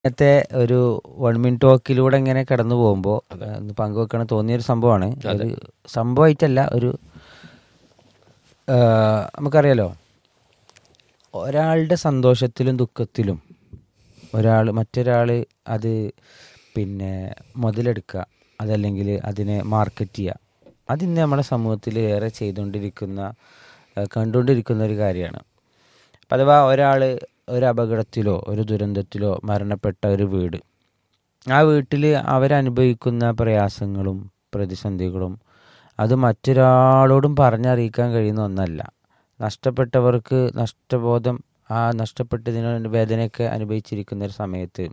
ഇന്നത്തെ ഒരു one minute ടോക്കിലൂടെ ഇങ്ങനെ കടന്നു പോകുമ്പോൾ ഒന്ന് പങ്കുവെക്കണം തോന്നിയൊരു സംഭവമാണ് ഒരു സംഭവമായിട്ടല്ല ഒരു ആ, നമുക്കറിയാലോ ഒരാളുടെ സന്തോഷത്തിലും ദുഃഖത്തിലും ഒരാൾ മറ്റൊരാൾ അത് പിന്നെ മുതലെടുക്കുക അതല്ലെങ്കിൽ അതിനെ മാർക്കറ്റ് ചെയ്യുക അതിന്ന് നമ്മുടെ സമൂഹത്തിൽ ഏറെ ചെയ്തുകൊണ്ടിരിക്കുന്ന ആ, കണ്ടുകൊണ്ടിരിക്കുന്ന ഒരു കാര്യമാണ് അപ്പം അഥവാ ഒരാൾ ഒരു അപകടത്തിലോ ഒരു ദുരന്തത്തിലോ മരണപ്പെട്ട ഒരു വീട് ആ വീട്ടിൽ അവരനുഭവിക്കുന്ന പ്രയാസങ്ങളും പ്രതിസന്ധികളും അത് മറ്റൊരാളോടും പറഞ്ഞറിയിക്കാൻ കഴിയുന്ന ഒന്നല്ല നഷ്ടപ്പെട്ടവർക്ക് നഷ്ടബോധം ആ നഷ്ടപ്പെട്ടതിന് വേദനയൊക്കെ അനുഭവിച്ചിരിക്കുന്ന ഒരു സമയത്ത്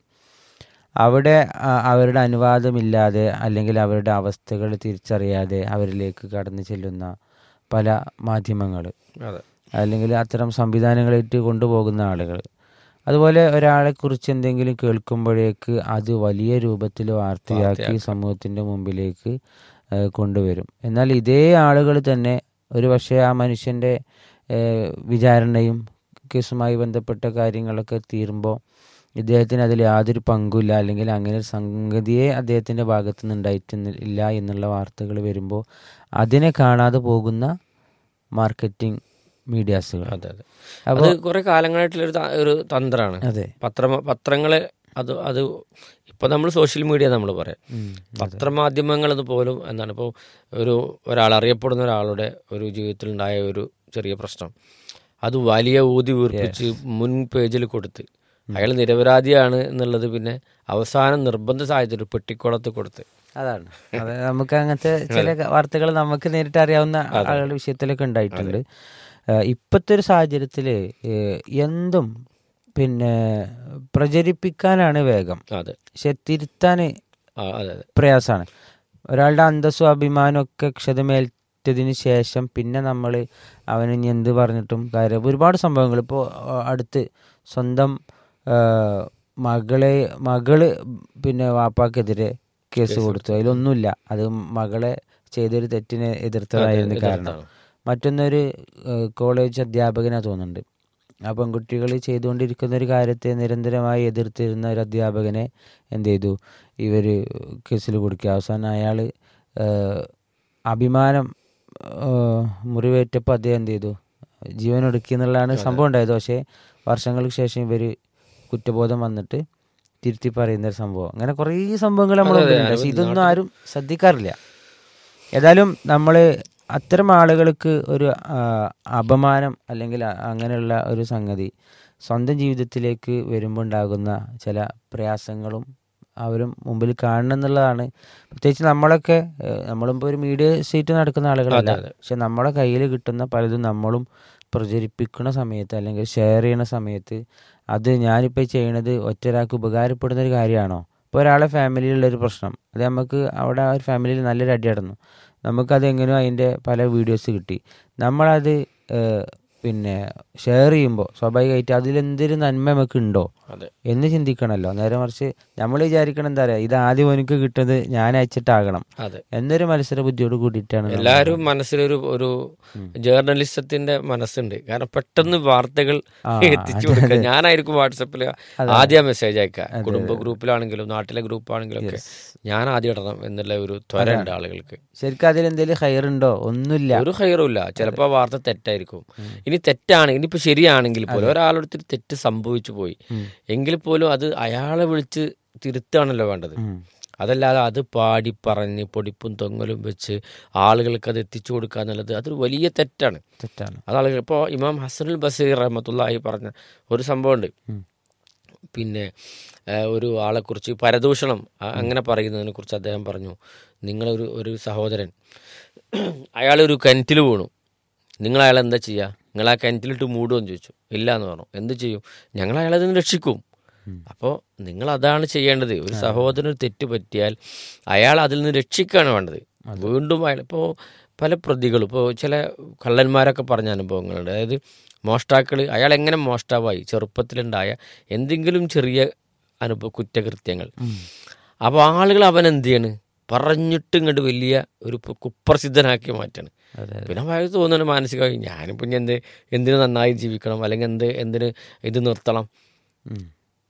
അവിടെ ആ, അവരുടെ അനുവാദമില്ലാതെ അല്ലെങ്കിൽ അവരുടെ അവസ്ഥകൾ തിരിച്ചറിയാതെ അവരിലേക്ക് കടന്നു ചെല്ലുന്ന പല മാധ്യമങ്ങൾ അതെ അല്ലെങ്കിൽ അത്തരം സംവിധാനങ്ങളായിട്ട് കൊണ്ടുപോകുന്ന ആളുകൾ അതുപോലെ ഒരാളെ കുറിച്ച് എന്തെങ്കിലും കേൾക്കുമ്പോഴേക്ക് അത് വലിയ രൂപത്തിൽ വാർത്തയാക്കി സമൂഹത്തിന്റെ മുമ്പിലേക്ക് ഏഹ്, കൊണ്ടുവരും എന്നാൽ ഇതേ ആളുകൾ തന്നെ ഒരു പക്ഷേ ആ മനുഷ്യന്റെ ഏഹ്, വിചാരണയും കേസുമായി ബന്ധപ്പെട്ട കാര്യങ്ങളൊക്കെ തീരുമ്പോൾ ഇദ്ദേഹത്തിന് അതിൽ യാതൊരു പങ്കുമില്ല അല്ലെങ്കിൽ അങ്ങനെ ഒരു സംഗതിയെ അദ്ദേഹത്തിന്റെ ഭാഗത്തു നിന്ന് ഉണ്ടായിട്ടില്ല എന്നുള്ള വാർത്തകൾ വരുമ്പോൾ അതിനെ കാണാതെ പോകുന്ന മാർക്കറ്റിംഗ് മീഡിയാസുകൾ അതെ അതെ അത് കുറെ കാലങ്ങളായിട്ടുള്ള ഒരു ത- ഒരു തന്ത്രമാണ് അതെ പത്ര പത്രങ്ങള് അത് അത് ഇപ്പൊ നമ്മൾ സോഷ്യൽ മീഡിയ നമ്മൾ പറയാം ഉം. പത്രമാധ്യമങ്ങൾ പോലും എന്താണ് ഇപ്പോൾ ഒരു ഒരാൾ അറിയപ്പെടുന്ന ഒരാളുടെ ഒരു ജീവിതത്തിലുണ്ടായ ഒരു ചെറിയ പ്രശ്നം അത് വലിയ ഊതി വീർപ്പിച്ച് മുൻ പേജിൽ കൊടുത്ത് അയാൾ നിരപരാധിയാണ് എന്നുള്ളത് പിന്നെ അവസാനം നിർബന്ധ സാഹചര്യം ഒരു പെട്ടിക്കുളത്ത് കൊടുത്ത് അതാണ് അതെ നമുക്ക് അങ്ങനത്തെ ചില വാർത്തകൾ നമുക്ക് നേരിട്ട് അറിയാവുന്ന ആളുകളുടെ വിഷയത്തിലൊക്കെ ഉണ്ടായിട്ടുണ്ട് ഏഹ് ഇപ്പോഴത്തെ ഒരു സാഹചര്യത്തില് ഏഹ് എന്തും പിന്നെ പ്രചരിപ്പിക്കാനാണ് വേഗം അതെ പക്ഷെ തിരുത്താൻ ആ, അതെ അതെ പ്രയാസമാണ് ഒരാളുടെ അന്തസ്സും അഭിമാനവും ഒക്കെ ക്ഷതമേറ്റതിന് ശേഷം പിന്നെ നമ്മൾ അവന് ഇനി എന്ത് പറഞ്ഞിട്ടും കാര്യം ഒരുപാട് സംഭവങ്ങൾ ഇപ്പോൾ അടുത്ത് സ്വന്തം ആ, മകളെ മകള് പിന്നെ വാപ്പാക്കെതിരെ കേസ് കൊടുത്തു അതിലൊന്നുമില്ല അത് മകളെ ചെയ്തൊരു തെറ്റിനെ എതിർത്തതായിരുന്നു കാരണം മറ്റൊന്നൊരു ഏഹ്, കോളേജ് അധ്യാപകനാ തോന്നുന്നുണ്ട് ആ പെൺകുട്ടികൾ ചെയ്തുകൊണ്ടിരിക്കുന്ന ഒരു കാര്യത്തെ നിരന്തരമായി എതിർത്തിരുന്ന ഒരു അധ്യാപകനെ എന്ത് ചെയ്തു ഇവർ കേസിൽ കൊടുക്കുക അവസാനം അയാൾ അഭിമാനം ഏഹ്, മുറിവേറ്റപ്പോൾ അദ്ദേഹം എന്ത് ചെയ്തു ജീവൻ ഒടുക്കി എന്നുള്ളതാണ് സംഭവം ഉണ്ടായത് പക്ഷേ വർഷങ്ങൾക്ക് ശേഷം ഇവർ കുറ്റബോധം വന്നിട്ട് തിരുത്തി പറയുന്ന ഒരു സംഭവം അങ്ങനെ കുറേ സംഭവങ്ങൾ നമ്മൾ പക്ഷെ ഇതൊന്നും ആരും ശ്രദ്ധിക്കാറില്ല ഏതായാലും നമ്മൾ അത്തരം ആളുകൾക്ക് ഒരു ആ, അപമാനം അല്ലെങ്കിൽ അ- അങ്ങനെയുള്ള ഒരു സംഗതി സ്വന്തം ജീവിതത്തിലേക്ക് വരുമ്പോൾ ഉണ്ടാകുന്ന ചില പ്രയാസങ്ങളും അവരും മുമ്പിൽ കാണണം എന്നുള്ളതാണ് പ്രത്യേകിച്ച് നമ്മളൊക്കെ ഏഹ്, നമ്മളിപ്പോൾ ഒരു മീഡിയ സീറ്റ് നടക്കുന്ന ആളുകളല്ല പക്ഷെ നമ്മളെ കയ്യിൽ കിട്ടുന്ന പലതും നമ്മളും പ്രചരിപ്പിക്കുന്ന സമയത്ത് അല്ലെങ്കിൽ ഷെയർ ചെയ്യുന്ന സമയത്ത് അത് ഞാനിപ്പോൾ ചെയ്യണത് ഒറ്റൊരാൾക്ക് ഉപകാരപ്പെടുന്ന ഒരു കാര്യമാണോ ഇപ്പോൾ ഒരാളെ ഫാമിലിയിലുള്ള ഒരു പ്രശ്നം അത് നമുക്ക് അവിടെ ആ ഒരു ഫാമിലിയിൽ നല്ലൊരു അടി നടന്നു നമുക്കത് എങ്ങനെയോ അതിൻ്റെ പല വീഡിയോസ് കിട്ടി നമ്മളത് ഏഹ്, പിന്നെ ഷെയർ ചെയ്യുമ്പോൾ സ്വാഭാവികമായിട്ട് അതിലെന്തൊരു നന്മ നമുക്ക് ഉണ്ടോ അതെ എന്ന് ചിന്തിക്കണമല്ലോ നേരെ മറിച്ച് നമ്മൾ വിചാരിക്കണം എന്താ പറയുക ഇത് ആദ്യം എനിക്ക് കിട്ടുന്നത് ഞാൻ അയച്ചിട്ടാകണം അതെ എന്നൊരു മത്സര ബുദ്ധിയോട് കൂടിയിട്ടാണ് നമ്മൾ- എല്ലാവരും മനസ്സിലൊരു ഒരു ജേർണലിസത്തിന്റെ മനസ്സുണ്ട് കാരണം പെട്ടെന്ന് വാർത്തകൾ ആ, എത്തിച്ചു കൊടുക്കുക ഞാനായിരിക്കും വാട്സപ്പിൽ ആദ്യം മെസ്സേജ് അയക്കുക കുടുംബ ഗ്രൂപ്പിലാണെങ്കിലും നാട്ടിലെ ഗ്രൂപ്പാണെങ്കിലും ഒക്കെ ഞാൻ ആദ്യം ഇടണം എന്നുള്ള ഒരു ത്വര ഉണ്ട് ആളുകൾക്ക് ശരിക്കും അതിൽ എന്തെങ്കിലും ഹയർ ഉണ്ടോ ഒന്നുമില്ല ഒരു ഹൈറുമില്ല ചിലപ്പോൾ ആ വാർത്ത തെറ്റായിരിക്കും ഇനി തെറ്റാണ് ഇനിയിപ്പോ ശരിയാണെങ്കിൽ പോലും ഒരാളൊരു തെറ്റ് സംഭവിച്ചു പോയി എങ്കിൽ പോലും അത് അയാളെ വിളിച്ച് തിരുത്താണല്ലോ വേണ്ടത് ഉം. അതല്ലാതെ അത് പാടി പറഞ്ഞ് പൊടിപ്പും തൊങ്ങലും വെച്ച് ആളുകൾക്ക് അത് എത്തിച്ചു കൊടുക്കുക എന്നുള്ളത് അതൊരു വലിയ തെറ്റാണ് തെറ്റാണ് അത് ആളുകൾ ഇപ്പോൾ ഇമാം ഹസനുൽ ബസീർ റഹമത്തുള്ളാഹി പറഞ്ഞ ഒരു സംഭവമുണ്ട് ഉം. പിന്നെ ആ, ഒരു ആളെക്കുറിച്ച് പരദൂഷണം ആ, അങ്ങനെ പറയുന്നതിനെ കുറിച്ച് അദ്ദേഹം പറഞ്ഞു നിങ്ങളൊരു ഒരു സഹോദരൻ അയാളൊരു കിണറ്റിൽ വീണു നിങ്ങൾ അയാൾ എന്താ ചെയ്യുക നിങ്ങൾ ആ കിണറ്റിലിട്ട് മൂടുമെന്ന് ചോദിച്ചു ഇല്ല എന്ന് പറഞ്ഞു എന്ത് ചെയ്യും ഞങ്ങൾ അയാളെ നിന്ന് രക്ഷിക്കും അപ്പോൾ നിങ്ങൾ അതാണ് ചെയ്യേണ്ടത് ഒരു സഹോദരന് തെറ്റ് പറ്റിയാൽ അയാൾ അതിൽ നിന്ന് രക്ഷിക്കുകയാണ് വേണ്ടത് വീണ്ടും അയാൾ ഇപ്പോൾ പല പ്രതികളും ഇപ്പോൾ ചില കള്ളന്മാരൊക്കെ പറഞ്ഞ അനുഭവങ്ങളുണ്ട് അതായത് മോഷ്ടാക്കൾ അയാൾ എങ്ങനെ മോഷ്ടാവായി ചെറുപ്പത്തിലുണ്ടായ എന്തെങ്കിലും ചെറിയ അനുഭവ കുറ്റകൃത്യങ്ങൾ അപ്പോൾ ആളുകൾ അവൻ എന്ത് ചെയ്യാണ് പറഞ്ഞിട്ട് ഇങ്ങോട്ട് വലിയ ഒരു പു- കുപ്രസിദ്ധനാക്കി മാറ്റാണ് അതെ പിന്നെ അയാൾക്ക് തോന്നുന്നു മാനസികമായി ഞാനിപ്പോൾ ഇനി എന്ത് എന്തിനു നന്നായി ജീവിക്കണം അല്ലെങ്കിൽ എന്ത് എന്തിന് ഇത് നിർത്തണം ഉം.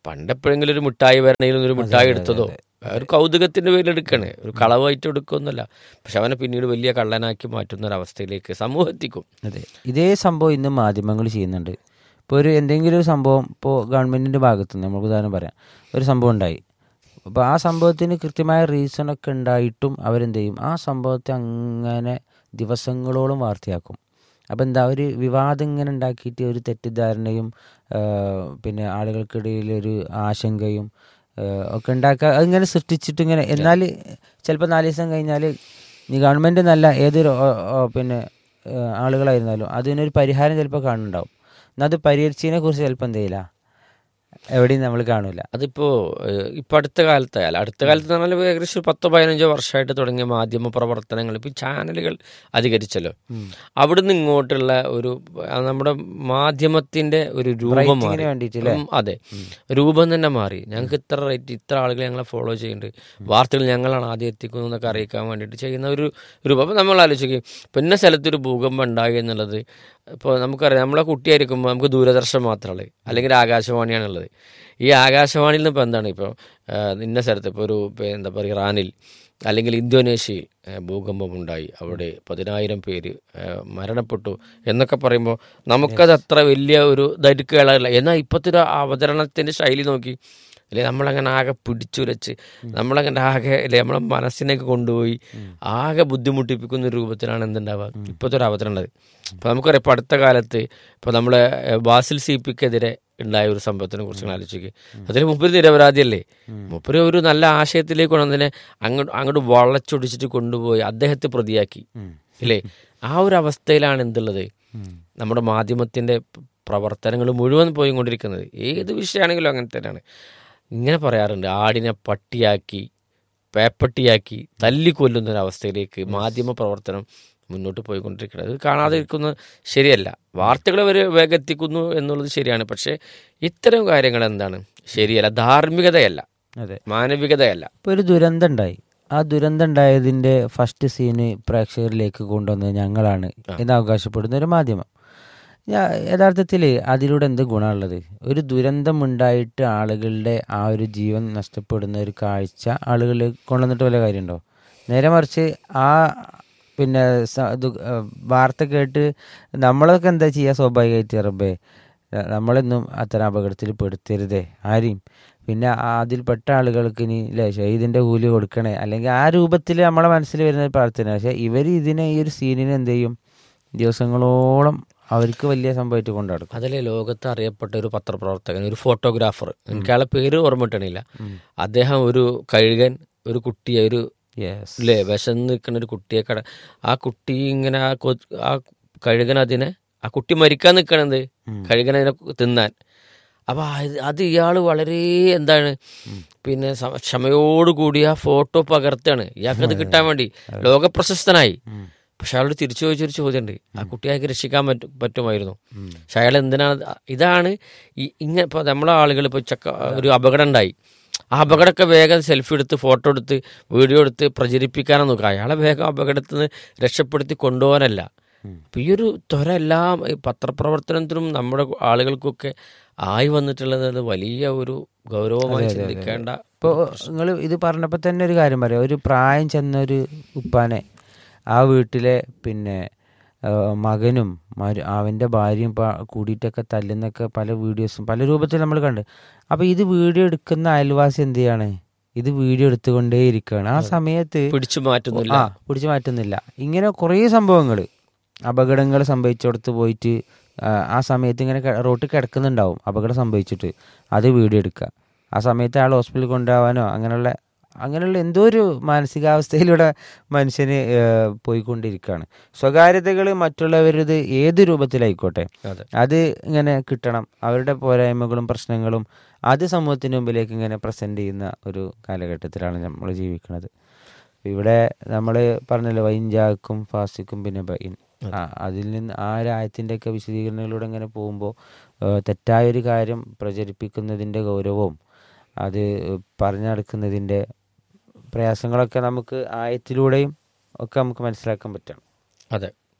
പണ്ട് എപ്പോഴെങ്കിലും ഒരു മിഠായി വരണമെങ്കിലും ഒരു മിഠായി എടുത്തതോ ഒരു കൗതുകത്തിന്റെ പേരിൽ എടുക്കണേ ഒരു കളവായിട്ട് എടുക്കൊന്നുമല്ല പക്ഷെ അവനെ പിന്നീട് വലിയ കള്ളനാക്കി മാറ്റുന്ന ഒരു അവസ്ഥയിലേക്ക് സമൂഹം എത്തിക്കും അതെ ഇതേ സംഭവം ഇന്ന് മാധ്യമങ്ങൾ ചെയ്യുന്നുണ്ട് ഇപ്പോൾ ഒരു എന്തെങ്കിലും ഒരു സംഭവം ഇപ്പോൾ ഗവൺമെൻറ്റിൻ്റെ ഭാഗത്തു നിന്ന് നമുക്ക് ഉദാഹരണം പറയാം ഒരു സംഭവം ഉണ്ടായി അപ്പോൾ ആ സംഭവത്തിന് കൃത്യമായ റീസണൊക്കെ ഉണ്ടായിട്ടും അവരെന്ത് ചെയ്യും ആ സംഭവത്തെ അങ്ങനെ ദിവസങ്ങളോളം വാർത്തയാക്കും അപ്പോൾ എന്താ ഒരു വിവാദം ഇങ്ങനെ ഉണ്ടാക്കിയിട്ട് ഒരു തെറ്റിദ്ധാരണയും ആ, പിന്നെ ആളുകൾക്കിടയിൽ ഒരു ആശങ്കയും ആ, ഒക്കെ ഉണ്ടാക്കുക അതിങ്ങനെ സൃഷ്ടിച്ചിട്ട് ഇങ്ങനെ എന്നാൽ ചിലപ്പോൾ നാല് ദിവസം കഴിഞ്ഞാൽ ഈ ഗവൺമെൻറ് നല്ല ഏതൊരു ഓ, ഓ, പിന്നെ ആ, ആളുകളായിരുന്നാലും അതിനൊരു പരിഹാരം ചിലപ്പോൾ കാണുന്നുണ്ടാവും എന്നാൽ അത് പരിഹരിച്ചതിനെ കുറിച്ച് ചിലപ്പോൾ എന്ത് ചെയ്യില്ല എവിടെയും നമ്മൾ കാണൂല അതിപ്പോ ഏഹ്, ഇപ്പൊ അടുത്ത കാലത്തായാലും അടുത്ത കാലത്ത് എന്ന് പറഞ്ഞാൽ ഏകദേശം ഒരു പത്തോ പതിനഞ്ചോ വർഷമായിട്ട് തുടങ്ങിയ മാധ്യമ പ്രവർത്തനങ്ങൾ ഇപ്പൊ ചാനലുകൾ അധികരിച്ചല്ലോ അവിടുന്ന് ഇങ്ങോട്ടുള്ള ഒരു ആ, നമ്മുടെ മാധ്യമത്തിന്റെ ഒരു രൂപം Rating ന് മാറി വേണ്ടിയിട്ട് ല്ലേ? ഉം, അതെ രൂപം തന്നെ മാറി ഞങ്ങൾക്ക് ഇത്ര റേറ്റ് ഇത്ര ആളുകൾ ഞങ്ങളെ ഫോളോ ചെയ്യുന്നുണ്ട് വാർത്തകൾ ഞങ്ങളാണ് ആദ്യം എത്തിക്കുന്നത് എന്നൊക്കെ അറിയിക്കാൻ വേണ്ടിയിട്ട് ചെയ്യുന്ന ഒരു രൂപം അപ്പം നമ്മൾ ആലോചിക്കും പിന്നെ സ്ഥലത്ത് ഒരു ഭൂകമ്പം ഉണ്ടായി എന്നുള്ളത് ഇപ്പോൾ നമുക്കറിയാം നമ്മളെ കുട്ടിയായിരിക്കുമ്പോൾ നമുക്ക് ദൂരദർശൻ മാത്രമേ അല്ലെങ്കിൽ ആകാശവാണിയാണുള്ളത് ഈ ആകാശവാണിയിൽ നിന്ന് ഇപ്പോൾ എന്താണ് ഇപ്പോൾ ഇന്ന സ്ഥലത്ത് ഇപ്പോൾ ഒരു ഇപ്പൊ എന്താ പറയുക ഇറാനിൽ അല്ലെങ്കിൽ ഇന്തോനേഷ്യയിൽ ഏഹ്, ഭൂകമ്പം ഉണ്ടായി അവിടെ പതിനായിരം പേര് ഏഹ്, മരണപ്പെട്ടു എന്നൊക്കെ പറയുമ്പോൾ നമുക്കത് അത്ര വലിയ ഒരു ഇതായിട്ട് കേളല്ല എന്നാൽ ഇപ്പോഴത്തെ ഒരു അവതരണത്തിൻ്റെ ശൈലി നോക്കി അല്ലെ നമ്മളങ്ങനെ ആകെ പിടിച്ചുരച്ച് നമ്മളങ്ങനെ ആകെ അല്ലെ നമ്മളെ മനസ്സിനൊക്കെ കൊണ്ടുപോയി ആകെ ബുദ്ധിമുട്ടിപ്പിക്കുന്ന ഒരു രൂപത്തിലാണ് എന്തുണ്ടാവുക ഇപ്പോഴത്തെ ഒരു അവതരണം ഉള്ളത് അപ്പോൾ നമുക്കറിയാം ഇപ്പോൾ അടുത്ത കാലത്ത് ഇപ്പോൾ നമ്മളെ ഏഹ്, ബാസിൽ സി പിക്കെതിരെ ഉണ്ടായ ഒരു സംഭവത്തിനെ കുറിച്ച് നിങ്ങൾ ആലോചിക്കുക അതിന് മുമ്പ് നിരപരാധിയല്ലേ മുപ്പര് ഒരു നല്ല ആശയത്തിലേക്ക് കൊണ്ടതിനെ അങ്ങോട്ട് അങ്ങോട്ട് വളച്ചൊടിച്ചിട്ട് കൊണ്ടുപോയി അദ്ദേഹത്തെ പ്രതിയാക്കി ഇല്ലേ ആ ഒരു അവസ്ഥയിലാണ് എന്തുള്ളത് നമ്മുടെ മാധ്യമത്തിന്റെ പ്രവർത്തനങ്ങൾ മുഴുവൻ പോയിക്കൊണ്ടിരിക്കുന്നത് ഏത് വിഷയമാണെങ്കിലും അങ്ങനെ തന്നെയാണ് ഇങ്ങനെ പറയാറുണ്ട് ആടിനെ പട്ടിയാക്കി പേപ്പട്ടിയാക്കി തല്ലിക്കൊല്ലുന്ന ഒരു അവസ്ഥയിലേക്ക് മാധ്യമ പ്രവർത്തനം മുന്നോട്ട് പോയിക്കൊണ്ടിരിക്കുന്നത് ഇത് കാണാതെ ഇരിക്കുന്നത് ശരിയല്ല വാർത്തകൾ വരെ വേഗം എത്തിക്കുന്നു എന്നുള്ളത് ശരിയാണ് പക്ഷേ ഇത്തരം കാര്യങ്ങൾ എന്താണ് ശരിയല്ല ധാർമ്മികതയല്ല അതെ മാനവികതയല്ല ഇപ്പോൾ ഒരു ദുരന്തം ഉണ്ടായി ആ ദുരന്തം ഉണ്ടായതിൻ്റെ ഫസ്റ്റ് സീന് പ്രേക്ഷകരിലേക്ക് കൊണ്ടുവന്നത് ഞങ്ങളാണ് എന്ന് അവകാശപ്പെടുന്ന ഒരു മാധ്യമം ഞാ യഥാർത്ഥത്തിൽ അതിലൂടെ എന്ത് ഗുണമുള്ളത് ഒരു ദുരന്തം ഉണ്ടായിട്ട് ആളുകളുടെ ആ ഒരു ജീവൻ നഷ്ടപ്പെടുന്ന ഒരു കാഴ്ച ആളുകൾ കൊണ്ടുവന്നിട്ട് വല്ല കാര്യമുണ്ടോ നേരെ മറിച്ച് ആ പിന്നെ സ- ഇത്, ആ, വാർത്ത കേട്ട് നമ്മളൊക്കെ എന്താ ചെയ്യുക സ്വാഭാവികമായിട്ട് റബ്ബേ ന- നമ്മളെന്നും അത്തരം അപകടത്തിൽ പെടുത്തരുതേ ആരെയും പിന്നെ ആ അതിൽപ്പെട്ട ആളുകൾക്ക് ഇനി അല്ലേ ഷഹീദിൻ്റെ കൂലി കൊടുക്കണേ അല്ലെങ്കിൽ ആ രൂപത്തിൽ നമ്മളെ മനസ്സിൽ വരുന്ന ഒരു പ്രാർത്ഥന പക്ഷേ ഇവർ ഇതിനെ ഈ ഒരു സീനിനെ എന്ത് ചെയ്യും ദിവസങ്ങളോളം അവർക്ക് വലിയ സംഭവമായിട്ട് കൊണ്ടു നടക്കും അതിലെ ലോകത്ത് അറിയപ്പെട്ട ഒരു പത്രപ്രവർത്തകൻ ഒരു ഫോട്ടോഗ്രാഫർ എനിക്ക് അയാളെ പേര് ഓർമ്മ കിട്ടണില്ല അദ്ദേഹം ഒരു കഴുകൻ ഒരു കുട്ടിയെ ഒരു യെസ് അല്ലേ വിശന്ന് നിൽക്കുന്ന ഒരു കുട്ടിയെ കട ആ കുട്ടി ഇങ്ങനെ ആ കൊ ആ കഴുകൻ അതിനെ ആ കുട്ടി മരിക്കാൻ നിൽക്കണത് കഴുകൻ അതിനെ തിന്നാൻ അപ്പൊ അത് അത് ഇയാള് വളരെ എന്താണ് പിന്നെ സ- ക്ഷമയോടുകൂടി ആ ഫോട്ടോ പകർത്താണ് ഇയാൾക്കത് കിട്ടാൻ വേണ്ടി ലോകപ്രശസ്തനായി പക്ഷെ അയാളോട് തിരിച്ചു ചോദിച്ചൊരു ചോദ്യമുണ്ട് ആ കുട്ടിയെ അയാൾക്ക് രക്ഷിക്കാൻ പറ്റും പറ്റുമായിരുന്നു പക്ഷെ അയാൾ എന്തിനാണ് അത് ഇതാണ് ഈ ഇങ്ങനെ ഇപ്പൊ നമ്മളെ ആളുകൾ ഇപ്പൊ ചക്ക ഒരു അപകടം ഉണ്ടായി ആ അപകടമൊക്കെ വേഗം സെൽഫി എടുത്ത് ഫോട്ടോ എടുത്ത് വീഡിയോ എടുത്ത് പ്രചരിപ്പിക്കാനാണ് നോക്കുക അയാളെ വേഗം അപകടത്തിൽ നിന്ന് രക്ഷപ്പെടുത്തി കൊണ്ടുപോകാനല്ല അപ്പൊ ഈ ഒരു ത്വര എല്ലാം ഈ പത്രപ്രവർത്തനത്തിനും നമ്മുടെ ആളുകൾക്കൊക്കെ ആയി വന്നിട്ടുള്ളത് അത് വലിയ ഒരു ഗൗരവമായി ചിന്തിക്കേണ്ട ഇപ്പോൾ നിങ്ങൾ ഇത് പറഞ്ഞപ്പോൾ തന്നെ ഒരു കാര്യം പറയാം ഒരു പ്രായം ചെന്ന ഒരു ഉപ്പാനെ ആ വീട്ടിലെ പിന്നെ ആ, മകനും മരു അവൻ്റെ ഭാര്യയും പ- കൂടിയിട്ടൊക്കെ തല്ലുന്നൊക്കെ പല വീഡിയോസും പല രൂപത്തിൽ നമ്മൾ കണ്ട് അപ്പോൾ ഇത് വീഡിയോ എടുക്കുന്ന അയൽവാസി എന്ത് ചെയ്യാണ് ഇത് വീഡിയോ എടുത്തുകൊണ്ടേ ഇരിക്കുകയാണ് ആ സമയത്ത് പിടിച്ചു മാറ്റുന്നില്ല ആ പിടിച്ചു മാറ്റുന്നില്ല ഇങ്ങനെ കുറേ സംഭവങ്ങൾ അപകടങ്ങൾ സംഭവിച്ചിടത്ത് പോയിട്ട് ആ, ആ സമയത്ത് ഇങ്ങനെ ക- റോട്ടിൽ കിടക്കുന്നുണ്ടാവും അപകടം സംഭവിച്ചിട്ട് അത് വീഡിയോ എടുക്കുക ആ സമയത്ത് അയാൾ ഹോസ്പിറ്റലിൽ കൊണ്ടുപോകാനോ അങ്ങനെയുള്ള അങ്ങനെയുള്ള എന്തോ ഒരു മാനസികാവസ്ഥയിലൂടെ മനുഷ്യന് ഏ, പോയിക്കൊണ്ടിരിക്കുകയാണ് സ്വകാര്യതകൾ മറ്റുള്ളവരത് ഏത് രൂപത്തിലായിക്കോട്ടെ അതെ അത് ഇങ്ങനെ കിട്ടണം അവരുടെ പോരായ്മകളും പ്രശ്നങ്ങളും അത് സമൂഹത്തിന് മുമ്പിലേക്ക് ഇങ്ങനെ പ്രസന്റ് ചെയ്യുന്ന ഒരു കാലഘട്ടത്തിലാണ് നമ്മൾ ജീവിക്കുന്നത് ഇവിടെ നമ്മൾ പറഞ്ഞല്ലോ വൈൻജാക്കും ഫാസിക്കും പിന്നെ ബൈൻ ആ അതിൽ നിന്ന് ആ ഒരു ആയത്തിൻ്റെ ഒക്കെ വിശദീകരണങ്ങളിലൂടെ ഇങ്ങനെ പോകുമ്പോൾ തെറ്റായൊരു കാര്യം പ്രചരിപ്പിക്കുന്നതിൻ്റെ ഗൗരവവും അത് പറഞ്ഞു നടക്കുന്നതിൻ്റെ പ്രയാസങ്ങളൊക്കെ നമുക്ക് ആയത്തിലൂടെയും ഒക്കെ നമുക്ക് മനസ്സിലാക്കാൻ പറ്റണം അതെ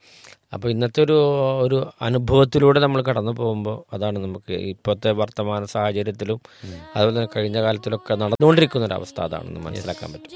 അപ്പോൾ ഇന്നത്തെ ഒരു ഒരു അനുഭവത്തിലൂടെ നമ്മൾ കടന്നു പോകുമ്പോൾ അതാണ് നമുക്ക് ഇപ്പോഴത്തെ വർത്തമാന സാഹചര്യത്തിലും അതുപോലെ തന്നെ കഴിഞ്ഞ കാലത്തിലൊക്കെ നടന്നുകൊണ്ടിരിക്കുന്ന ഒരു അവസ്ഥ അതാണെന്ന് മനസ്സിലാക്കാൻ പറ്റും